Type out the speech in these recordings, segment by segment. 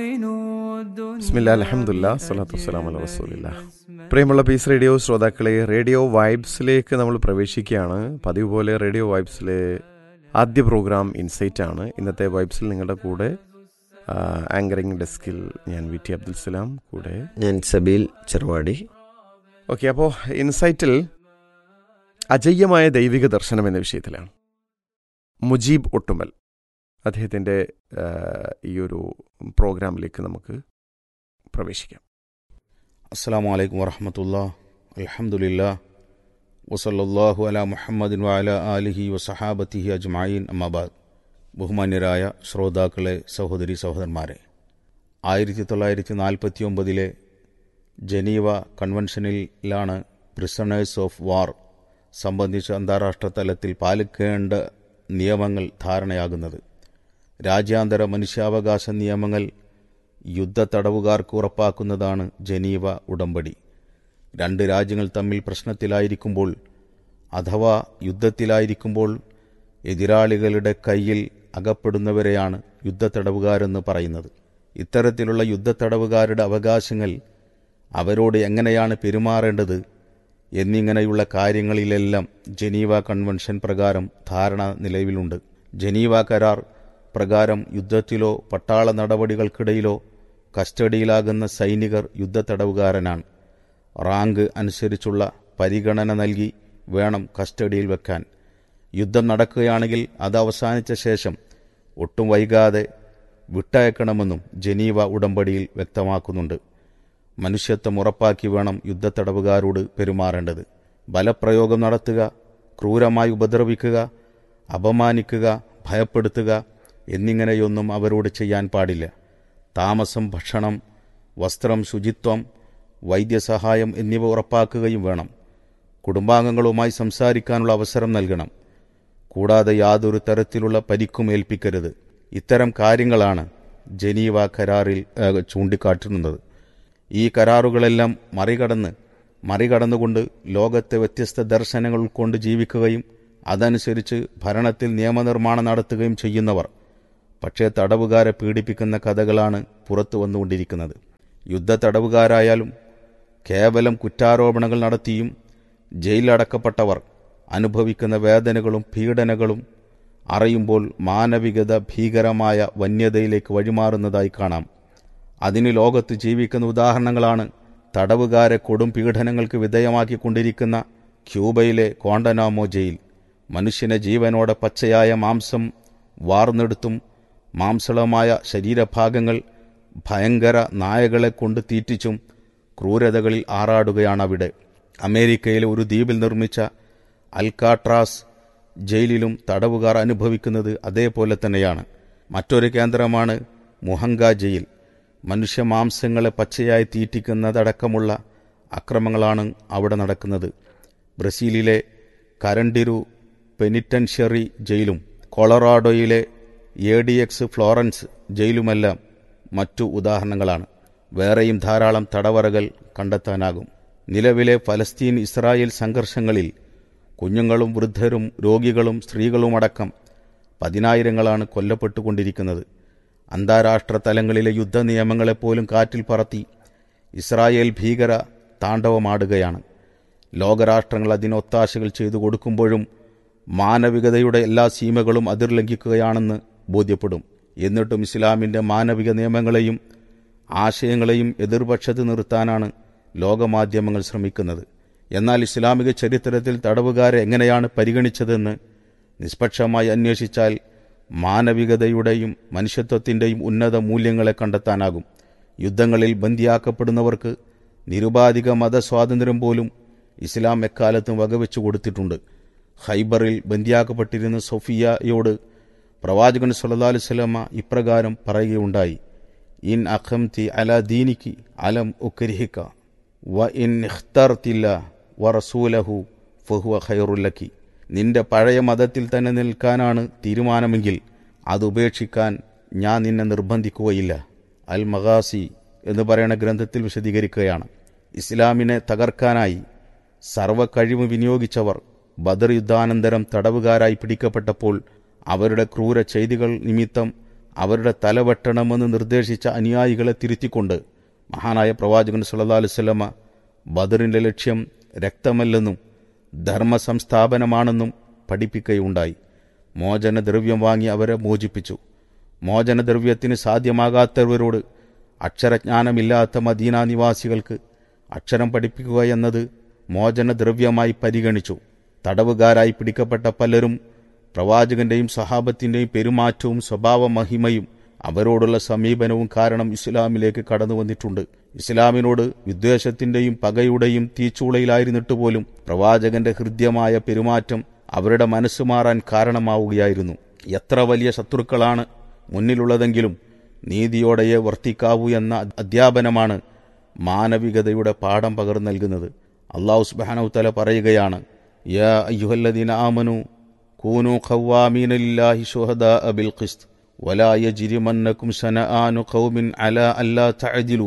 ബിസ്മില്ല അലഹമുല്ല സ്വലാത്തു വസ്സലാം അല റസൂലില്ല പ്രിയമുള്ള പീസ് റേഡിയോ ശ്രോതാക്കളെ റേഡിയോ വൈബ്സിലേക്ക് നമ്മൾ പ്രവേശിക്കുകയാണ് പതിവ് പോലെ റേഡിയോ വൈബ്സിലെ ആദ്യ പ്രോഗ്രാം ഇൻസൈറ്റ് ആണ് ഇന്നത്തെ വൈബ്സിൽ നിങ്ങളുടെ കൂടെ ആങ്കറിംഗ് ഡെസ്കിൽ ഞാൻ വി ടി അബ്ദുൽ സലാം കൂടെ ഞാൻ സബീൽ ചെറുവാടി ഓക്കെ അപ്പോൾ ഇൻസൈറ്റിൽ അജയ്യമായ ദൈവിക ദർശനം എന്ന വിഷയത്തിലാണ് മുജീബ് ഒട്ടുമൽ അദ്ദേഹത്തിൻ്റെ ഈ ഒരു പ്രോഗ്രാമിലേക്ക് നമുക്ക് പ്രവേശിക്കാം അസ്സാം വലൈക്കും വറഹമത്തുള്ള അലഹമുല്ല വസല്ലാഹു അല മുഹമ്മദിൻ വാല ആലിഹി വസഹാബത്തിഹി അജ്മായിൻ അമ്മാബാദ് ബഹുമാന്യരായ ശ്രോതാക്കളെ സഹോദരി സഹോദരന്മാരെ ആയിരത്തി തൊള്ളായിരത്തി നാൽപ്പത്തി ഒമ്പതിലെ ജനീവ കൺവെൻഷനിലാണ് പ്രിസണേഴ്സ് ഓഫ് വാർ സംബന്ധിച്ച് അന്താരാഷ്ട്ര തലത്തിൽ പാലിക്കേണ്ട നിയമങ്ങൾ ധാരണയാകുന്നത് രാജ്യാന്തര മനുഷ്യാവകാശ നിയമങ്ങൾ യുദ്ധ തടവുകാർക്ക് ഉറപ്പാക്കുന്നതാണ് ജനീവ ഉടമ്പടി രണ്ട് രാജ്യങ്ങൾ തമ്മിൽ പ്രശ്നത്തിലായിരിക്കുമ്പോൾ അഥവാ യുദ്ധത്തിലായിരിക്കുമ്പോൾ എതിരാളികളുടെ കയ്യിൽ അകപ്പെടുന്നവരെയാണ് യുദ്ധത്തടവുകാരെന്ന് പറയുന്നത് ഇത്തരത്തിലുള്ള യുദ്ധത്തടവുകാരുടെ അവകാശങ്ങൾ അവരോട് എങ്ങനെയാണ് പെരുമാറേണ്ടത് എന്നിങ്ങനെയുള്ള കാര്യങ്ങളിലെല്ലാം ജനീവ കൺവെൻഷൻ പ്രകാരം ധാരണ നിലവിലുണ്ട് ജനീവ കരാർ പ്രകാരം യുദ്ധത്തിലോ പട്ടാള നടപടികൾക്കിടയിലോ കസ്റ്റഡിയിലാകുന്ന സൈനികർ യുദ്ധത്തടവുകാരനാണ് റാങ്ക് അനുസരിച്ചുള്ള പരിഗണന നൽകി വേണം കസ്റ്റഡിയിൽ വെക്കാൻ യുദ്ധം നടക്കുകയാണെങ്കിൽ അത് അവസാനിച്ച ശേഷം ഒട്ടും വൈകാതെ വിട്ടയക്കണമെന്നും ജനീവ ഉടമ്പടിയിൽ വ്യക്തമാക്കുന്നുണ്ട് മനുഷ്യത്വം ഉറപ്പാക്കി വേണം യുദ്ധത്തടവുകാരോട് പെരുമാറേണ്ടത് ബലപ്രയോഗം നടത്തുക ക്രൂരമായി ഉപദ്രവിക്കുക അപമാനിക്കുക ഭയപ്പെടുത്തുക എന്നിങ്ങനെയൊന്നും അവരോട് ചെയ്യാൻ പാടില്ല താമസം ഭക്ഷണം വസ്ത്രം ശുചിത്വം വൈദ്യസഹായം എന്നിവ ഉറപ്പാക്കുകയും വേണം കുടുംബാംഗങ്ങളുമായി സംസാരിക്കാനുള്ള അവസരം നൽകണം കൂടാതെ യാതൊരു തരത്തിലുള്ള പരിക്കും ഏൽപ്പിക്കരുത് ഇത്തരം കാര്യങ്ങളാണ് ജനീവ കരാറിൽ ചൂണ്ടിക്കാട്ടുന്നത് ഈ കരാറുകളെല്ലാം മറികടന്ന് മറികടന്നുകൊണ്ട് ലോകത്തെ വ്യത്യസ്ത ദർശനങ്ങൾ ഉൾക്കൊണ്ട് ജീവിക്കുകയും അതനുസരിച്ച് ഭരണത്തിൽ നിയമനിർമ്മാണം നടത്തുകയും ചെയ്യുന്നവർ പക്ഷേ തടവുകാരെ പീഡിപ്പിക്കുന്ന കഥകളാണ് പുറത്തു വന്നുകൊണ്ടിരിക്കുന്നത് യുദ്ധ തടവുകാരായാലും കേവലം കുറ്റാരോപണങ്ങൾ നടത്തിയും ജയിലിലടക്കപ്പെട്ടവർ അനുഭവിക്കുന്ന വേദനകളും പീഡനകളും അറിയുമ്പോൾ മാനവികത ഭീകരമായ വന്യതയിലേക്ക് വഴിമാറുന്നതായി കാണാം അതിന് ലോകത്ത് ജീവിക്കുന്ന ഉദാഹരണങ്ങളാണ് തടവുകാരെ കൊടും പീഡനങ്ങൾക്ക് വിധേയമാക്കിക്കൊണ്ടിരിക്കുന്ന ക്യൂബയിലെ കോണ്ടനാമോ ജയിൽ മനുഷ്യനെ ജീവനോടെ പച്ചയായ മാംസം വാർന്നെടുത്തും മാംസളമായ ശരീരഭാഗങ്ങൾ ഭയങ്കര നായകളെ കൊണ്ട് തീറ്റിച്ചും ക്രൂരതകളിൽ ആറാടുകയാണ് അവിടെ അമേരിക്കയിലെ ഒരു ദ്വീപിൽ നിർമ്മിച്ച അൽക്കാട്രാസ് ജയിലിലും തടവുകാർ അനുഭവിക്കുന്നത് അതേപോലെ തന്നെയാണ് മറ്റൊരു കേന്ദ്രമാണ് മുഹങ്ക ജയിൽ മനുഷ്യമാംസങ്ങളെ പച്ചയായി തീറ്റിക്കുന്നതടക്കമുള്ള അക്രമങ്ങളാണ് അവിടെ നടക്കുന്നത് ബ്രസീലിലെ കരണ്ടിരു പെനിറ്റൻഷ്യറി ജയിലും കൊളറാഡോയിലെ എ ഡി എക്സ് ഫ്ലോറൻസ് ജയിലുമെല്ലാം മറ്റു ഉദാഹരണങ്ങളാണ് വേറെയും ധാരാളം തടവറകൾ കണ്ടെത്താനാകും നിലവിലെ ഫലസ്തീൻ ഇസ്രായേൽ സംഘർഷങ്ങളിൽ കുഞ്ഞുങ്ങളും വൃദ്ധരും രോഗികളും സ്ത്രീകളുമടക്കം പതിനായിരങ്ങളാണ് കൊല്ലപ്പെട്ടുകൊണ്ടിരിക്കുന്നത് അന്താരാഷ്ട്ര തലങ്ങളിലെ യുദ്ധ നിയമങ്ങളെപ്പോലും കാറ്റിൽ പറത്തി ഇസ്രായേൽ ഭീകര താണ്ഡവമാടുകയാണ് ലോകരാഷ്ട്രങ്ങൾ അതിന് ഒത്താശകൾ ചെയ്തു കൊടുക്കുമ്പോഴും മാനവികതയുടെ എല്ലാ സീമകളും അതിർലംഘിക്കുകയാണെന്ന് ബോധ്യപ്പെടും എന്നിട്ടും ഇസ്ലാമിൻ്റെ മാനവിക നിയമങ്ങളെയും ആശയങ്ങളെയും എതിർപക്ഷത്ത് നിർത്താനാണ് ലോകമാധ്യമങ്ങൾ ശ്രമിക്കുന്നത് എന്നാൽ ഇസ്ലാമിക ചരിത്രത്തിൽ തടവുകാരെ എങ്ങനെയാണ് പരിഗണിച്ചതെന്ന് നിഷ്പക്ഷമായി അന്വേഷിച്ചാൽ മാനവികതയുടെയും മനുഷ്യത്വത്തിൻ്റെയും ഉന്നത മൂല്യങ്ങളെ കണ്ടെത്താനാകും യുദ്ധങ്ങളിൽ ബന്ദിയാക്കപ്പെടുന്നവർക്ക് നിരുപാധിക മതസ്വാതന്ത്ര്യം പോലും ഇസ്ലാം എക്കാലത്തും വകവെച്ചു കൊടുത്തിട്ടുണ്ട് ഹൈബറിൽ ബന്ദിയാക്കപ്പെട്ടിരുന്ന സൊഫിയയോട് പ്രവാചകൻ സല്ലാ അലുസലമ ഇപ്രകാരം പറയുകയുണ്ടായി ഇൻ അഖംതി അല ദീനിക്ക് അലം ഉക്കരിഹിക്ക വ ഇൻ ഇഖ്തർത്തില്ല വ റസൂലഹു ഫഹുവ ഖൈറുല്ലക്കി നിന്റെ പഴയ മതത്തിൽ തന്നെ നിൽക്കാനാണ് തീരുമാനമെങ്കിൽ അത് ഉപേക്ഷിക്കാൻ ഞാൻ നിന്നെ നിർബന്ധിക്കുകയില്ല അൽ മഗാസി എന്ന് പറയുന്ന ഗ്രന്ഥത്തിൽ വിശദീകരിക്കുകയാണ് ഇസ്ലാമിനെ തകർക്കാനായി സർവ കഴിവ് വിനിയോഗിച്ചവർ ബദർ യുദ്ധാനന്തരം തടവുകാരായി പിടിക്കപ്പെട്ടപ്പോൾ അവരുടെ ക്രൂര ചെയ്തികൾ നിമിത്തം അവരുടെ തല വെട്ടണമെന്ന് നിർദ്ദേശിച്ച അനുയായികളെ തിരുത്തിക്കൊണ്ട് മഹാനായ പ്രവാചകൻ സല്ലല്ലാഹു അലൈഹി വസല്ലമ ബദറിന്റെ ലക്ഷ്യം രക്തമല്ലെന്നും ധർമ്മ സംസ്ഥാപനമാണെന്നും പഠിപ്പിക്കുകയുണ്ടായി മോചനദ്രവ്യം വാങ്ങി അവരെ മോചിപ്പിച്ചു മോചനദ്രവ്യത്തിന് സാധ്യമാകാത്തവരോട് അക്ഷരജ്ഞാനമില്ലാത്ത മദീന നിവാസികൾക്ക് അക്ഷരം പഠിപ്പിക്കുക എന്നത് മോചനദ്രവ്യമായി പരിഗണിച്ചു തടവുകാരായി പിടിക്കപ്പെട്ട പലരും പ്രവാചകന്റെയും സഹാബത്തിന്റെയും പെരുമാറ്റവും സ്വഭാവ മഹിമയും അവരോടുള്ള സമീപനവും കാരണം ഇസ്ലാമിലേക്ക് കടന്നു വന്നിട്ടുണ്ട് ഇസ്ലാമിനോട് വിദ്വേഷത്തിന്റെയും പകയുടെയും തീച്ചൂളയിലായിരുന്നിട്ട് പോലും പ്രവാചകന്റെ ഹൃദ്യമായ പെരുമാറ്റം അവരുടെ മനസ്സ് മാറാൻ കാരണമാവുകയായിരുന്നു എത്ര വലിയ ശത്രുക്കളാണ് മുന്നിലുള്ളതെങ്കിലും നീതിയോടെയേ വർത്തിക്കാവൂ എന്ന അധ്യാപനമാണ് മാനവികതയുടെ പാഠം പകർന്നു നൽകുന്നത് അള്ളാഹു സുബാനൗത്തല പറയുകയാണ് യാ അയ്യുഹല്ലദീന ആമനു കൂനു ഖവ്വാമീന ലില്ലാഹി ശുഹദാ ബിൽ ഖിസ്ത് ولا يجرمنكم شنآن قوم على ألا تعدلوا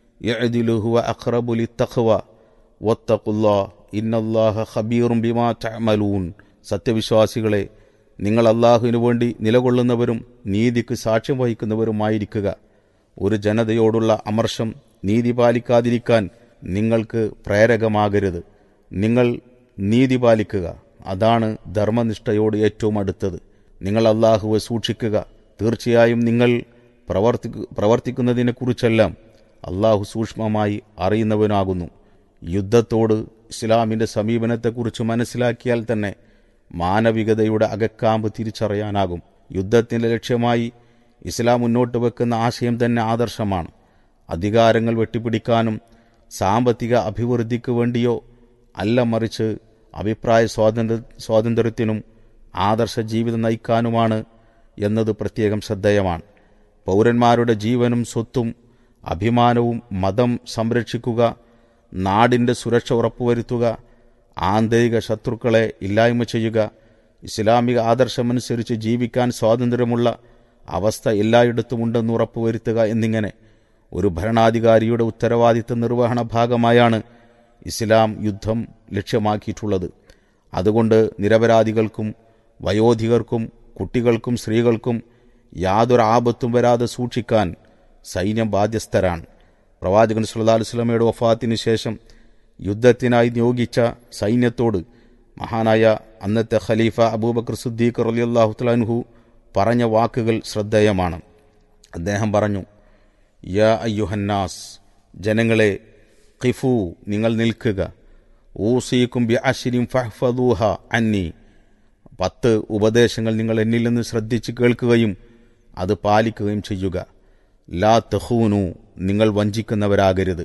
يعدلوا هو أقرب للتقوى واتقوا الله إن الله خبير بما تعملون സത്യവിശ്വാസികളെ നിങ്ങൾ അള്ളാഹുവിനു വേണ്ടി നിലകൊള്ളുന്നവരും നീതിക്ക് സാക്ഷ്യം വഹിക്കുന്നവരുമായിരിക്കുക ഒരു ജനതയോടുള്ള അമർഷം നീതി പാലിക്കാതിരിക്കാൻ നിങ്ങൾക്ക് പ്രേരകമാകരുത് നിങ്ങൾ നീതി പാലിക്കുക അതാണ് ധർമ്മനിഷ്ഠയോട് ഏറ്റവും അടുത്തത് നിങ്ങൾ അള്ളാഹുവെ സൂക്ഷിക്കുക തീർച്ചയായും നിങ്ങൾ പ്രവർത്തി പ്രവർത്തിക്കുന്നതിനെക്കുറിച്ചെല്ലാം അള്ളാഹു സൂക്ഷ്മമായി അറിയുന്നവനാകുന്നു യുദ്ധത്തോട് ഇസ്ലാമിന്റെ സമീപനത്തെക്കുറിച്ച് മനസ്സിലാക്കിയാൽ തന്നെ മാനവികതയുടെ അകക്കാമ്പ് തിരിച്ചറിയാനാകും യുദ്ധത്തിന്റെ ലക്ഷ്യമായി ഇസ്ലാം മുന്നോട്ട് വെക്കുന്ന ആശയം തന്നെ ആദർശമാണ് അധികാരങ്ങൾ വെട്ടിപ്പിടിക്കാനും സാമ്പത്തിക അഭിവൃദ്ധിക്ക് വേണ്ടിയോ അല്ല മറിച്ച് അഭിപ്രായ സ്വാതന്ത്ര്യ സ്വാതന്ത്ര്യത്തിനും ആദർശ ജീവിതം നയിക്കാനുമാണ് എന്നത് പ്രത്യേകം ശ്രദ്ധേയമാണ് പൗരന്മാരുടെ ജീവനും സ്വത്തും അഭിമാനവും മതം സംരക്ഷിക്കുക നാടിൻ്റെ സുരക്ഷ ഉറപ്പുവരുത്തുക ആന്തരിക ശത്രുക്കളെ ഇല്ലായ്മ ചെയ്യുക ഇസ്ലാമിക ആദർശമനുസരിച്ച് ജീവിക്കാൻ സ്വാതന്ത്ര്യമുള്ള അവസ്ഥ എല്ലായിടത്തുമുണ്ടെന്ന് ഉറപ്പുവരുത്തുക എന്നിങ്ങനെ ഒരു ഭരണാധികാരിയുടെ ഉത്തരവാദിത്ത നിർവഹണ ഭാഗമായാണ് ഇസ്ലാം യുദ്ധം ലക്ഷ്യമാക്കിയിട്ടുള്ളത് അതുകൊണ്ട് നിരപരാധികൾക്കും വയോധികർക്കും കുട്ടികൾക്കും സ്ത്രീകൾക്കും യാതൊരു ആപത്തും വരാതെ സൂക്ഷിക്കാൻ സൈന്യം ബാധ്യസ്ഥരാണ് പ്രവാചകൻ സുല്ലാ വസ്ലമയുടെ വഫാത്തിന് ശേഷം യുദ്ധത്തിനായി നിയോഗിച്ച സൈന്യത്തോട് മഹാനായ അന്നത്തെ ഖലീഫ അബൂബക്കർ സുദ്ദീഖ് റലിയല്ലാഹുത്തലാൻഹു പറഞ്ഞ വാക്കുകൾ ശ്രദ്ധേയമാണ് അദ്ദേഹം പറഞ്ഞു യാ അയ്യുഹന്നാസ് ജനങ്ങളെ ഖിഫു നിങ്ങൾ നിൽക്കുക ഊസീക്കും ബി അഷിരിം ഫഹ്ഫദൂഹ അന്നി പത്ത് ഉപദേശങ്ങൾ നിങ്ങൾ എന്നിൽ നിന്ന് ശ്രദ്ധിച്ച് കേൾക്കുകയും അത് പാലിക്കുകയും ചെയ്യുക ലാ തഹൂനു നിങ്ങൾ വഞ്ചിക്കുന്നവരാകരുത്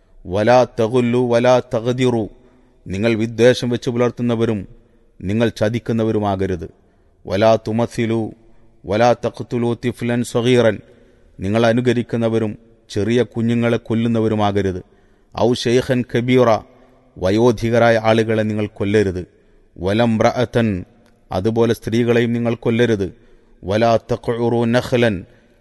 വലാ തകുല്ലു വലാ തകതിറു നിങ്ങൾ വിദ്വേഷം വെച്ച് പുലർത്തുന്നവരും നിങ്ങൾ ചതിക്കുന്നവരുമാകരുത് വലാ തുമസിലു വലാ തഖ്തുലു തിഫ്ലൻ സഹീറൻ നിങ്ങൾ അനുകരിക്കുന്നവരും ചെറിയ കുഞ്ഞുങ്ങളെ കൊല്ലുന്നവരുമാകരുത് ഔ ഷെയ്ഖൻ കബീറ വയോധികരായ ആളുകളെ നിങ്ങൾ കൊല്ലരുത് വലം റഅത്തൻ അതുപോലെ സ്ത്രീകളെയും നിങ്ങൾ കൊല്ലരുത് വലാ തഖുറു നഖ്ലൻ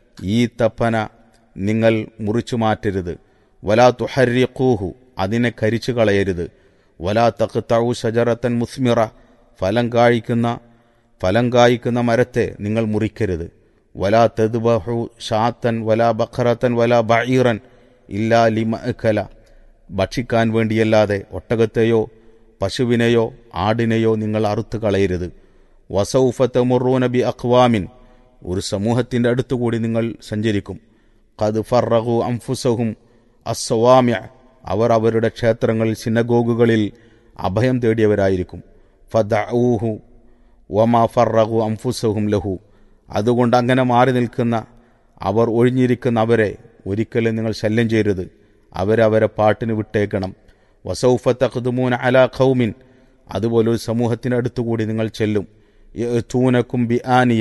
ഈ തപ്പന നിങ്ങൾ മുറിച്ചു മാറ്റരുത് വലാ തുഹരിഖൂഹു അതിനെ കരിച്ചു കളയരുത് വലാ തഖ്തഉ ഷജറത്തൻ മുസ്മിറ ഫലം കായ്ക്കുന്ന ഫലം കായ്ക്കുന്ന മരത്തെ നിങ്ങൾ മുറിക്കരുത് വലാ തദ്ബഹു ഷാത്തൻ വലാ ബഖറത്തൻ വലാ ബഈറൻ ഇല്ലാ ലിമഅക്കല ഭക്ഷിക്കാൻ വേണ്ടിയല്ലാതെ ഒട്ടകത്തെയോ പശുവിനെയോ ആടിനെയോ നിങ്ങൾ അറുത്തു കളയരുത് വസൗഫത്ത് മുറൂന ബി അഖ്വാമിൻ ഒരു സമൂഹത്തിന്റെ അടുത്തുകൂടി നിങ്ങൾ സഞ്ചരിക്കും ഖദ് ഫറഹു അംഫുസഹും അസ്സവാമ്യ അവർ അവരുടെ ക്ഷേത്രങ്ങളിൽ സിനഗോഗുകളിൽ അഭയം തേടിയവരായിരിക്കും ഫദഊഹു വമാ ഫറഹു അംഫുസഹും ലഹു അതുകൊണ്ട് അങ്ങനെ മാറി നിൽക്കുന്ന അവർ ഒഴിഞ്ഞിരിക്കുന്ന അവരെ ഒരിക്കലും നിങ്ങൾ ശല്യം ചെയ്യരുത് അവരവരെ പാട്ടിന് വിട്ടേക്കണം വസൗഫ തഖ്ദുമൂന അലാ ഖൗമിൻ അതുപോലെ ഒരു സമൂഹത്തിനടുത്തുകൂടി നിങ്ങൾ ചെല്ലും തൂനക്കും ബി ആനിയ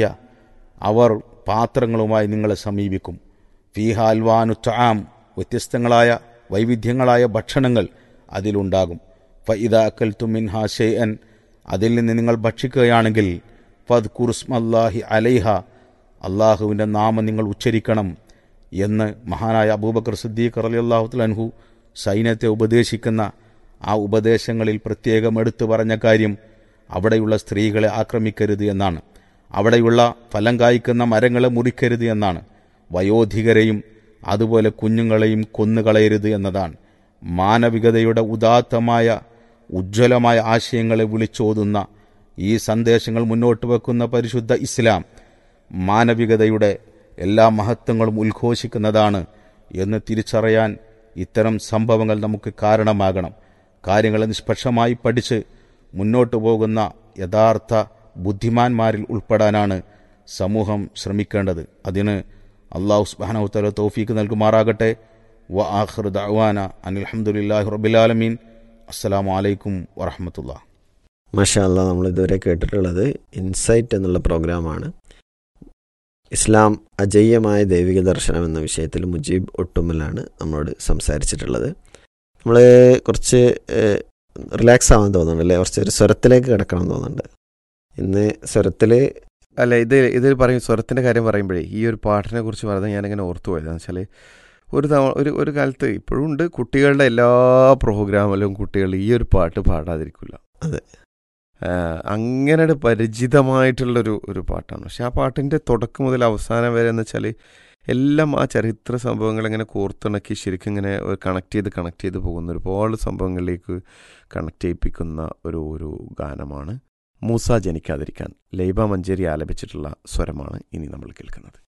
അവർ പാത്രങ്ങളുമായി നിങ്ങളെ സമീപിക്കും ഫീഹ അൽവാനു ത്വാം വ്യത്യസ്തങ്ങളായ വൈവിധ്യങ്ങളായ ഭക്ഷണങ്ങൾ അതിലുണ്ടാകും ഫഇദ അക്കൽ തുമിൻ ഹാഷേ അൻ അതിൽ നിന്ന് നിങ്ങൾ ഭക്ഷിക്കുകയാണെങ്കിൽ ഫദ് കുറുസ്മല്ലാഹി അലൈഹ അള്ളാഹുവിൻ്റെ നാമം നിങ്ങൾ ഉച്ചരിക്കണം എന്ന് മഹാനായ അബൂബക്കർ സിദ്ദീഖ് അലി അള്ളാഹുത്തലൻഹു സൈന്യത്തെ ഉപദേശിക്കുന്ന ആ ഉപദേശങ്ങളിൽ പ്രത്യേകം എടുത്തു പറഞ്ഞ കാര്യം അവിടെയുള്ള സ്ത്രീകളെ ആക്രമിക്കരുത് എന്നാണ് അവിടെയുള്ള ഫലം കായ്ക്കുന്ന മരങ്ങളെ മുറിക്കരുത് എന്നാണ് വയോധികരെയും അതുപോലെ കുഞ്ഞുങ്ങളെയും കൊന്നുകളയരുത് എന്നതാണ് മാനവികതയുടെ ഉദാത്തമായ ഉജ്ജ്വലമായ ആശയങ്ങളെ വിളിച്ചോതുന്ന ഈ സന്ദേശങ്ങൾ മുന്നോട്ട് വെക്കുന്ന പരിശുദ്ധ ഇസ്ലാം മാനവികതയുടെ എല്ലാ മഹത്വങ്ങളും ഉദ്ഘോഷിക്കുന്നതാണ് എന്ന് തിരിച്ചറിയാൻ ഇത്തരം സംഭവങ്ങൾ നമുക്ക് കാരണമാകണം കാര്യങ്ങളെ നിഷ്പക്ഷമായി പഠിച്ച് മുന്നോട്ടു പോകുന്ന യഥാർത്ഥ ബുദ്ധിമാന്മാരിൽ ഉൾപ്പെടാനാണ് സമൂഹം ശ്രമിക്കേണ്ടത് അതിന് അള്ളാഹു സുബാനവുത്തല തൗഫീക്ക് നൽകുമാറാകട്ടെ വ ആഖിർ ദഅവാന അനിൽഹമുല്ലാഹി റബിലാലമീൻ അസ്സലാമു അലൈക്കും വറഹമത്തുള്ള മാഷാ അല്ല നമ്മൾ ഇതുവരെ കേട്ടിട്ടുള്ളത് ഇൻസൈറ്റ് എന്നുള്ള പ്രോഗ്രാമാണ് ഇസ്ലാം അജയ്യമായ ദൈവിക ദർശനം എന്ന വിഷയത്തിൽ മുജീബ് ഒട്ടുമലാണ് നമ്മളോട് സംസാരിച്ചിട്ടുള്ളത് നമ്മൾ കുറച്ച് റിലാക്സ് ആവാൻ തോന്നുന്നുണ്ട് അല്ലേ കുറച്ച് ഒരു സ്വരത്തിലേക്ക് കിടക്കണം എന്ന് തോന്നുന്നുണ്ട് ഇന്ന് സ്വരത്തിൽ അല്ല ഇത് ഇതിൽ പറയും സ്വരത്തിൻ്റെ കാര്യം പറയുമ്പോഴേ ഈ ഒരു പാട്ടിനെ കുറിച്ച് പറഞ്ഞാൽ ഞാനിങ്ങനെ ഓർത്തു പോയതെന്ന് വെച്ചാൽ ഒരു തവണ ഒരു ഒരു കാലത്ത് ഇപ്പോഴും ഉണ്ട് കുട്ടികളുടെ എല്ലാ പ്രോഗ്രാമിലും കുട്ടികൾ ഈ ഒരു പാട്ട് പാടാതിരിക്കില്ല അതെ. അങ്ങനെ പരിചിതമായിട്ടുള്ളൊരു ഒരു പാട്ടാണ് പക്ഷെ ആ പാട്ടിൻ്റെ തുടക്കം മുതൽ അവസാനം വരെ എന്ന് വെച്ചാൽ എല്ലാം ആ ചരിത്ര സംഭവങ്ങൾ ഇങ്ങനെ കോർത്തിണക്കി ശരിക്കും ഇങ്ങനെ കണക്ട് ചെയ്ത് കണക്ട് ചെയ്ത് പോകുന്ന ഒരുപാട് സംഭവങ്ങളിലേക്ക് കണക്ട് ചെയ്യിപ്പിക്കുന്ന ഒരു ഒരു ഗാനമാണ് മൂസ ജനിക്കാതിരിക്കാൻ ലൈബ മഞ്ചേരി ആലപിച്ചിട്ടുള്ള സ്വരമാണ് ഇനി നമ്മൾ കേൾക്കുന്നത്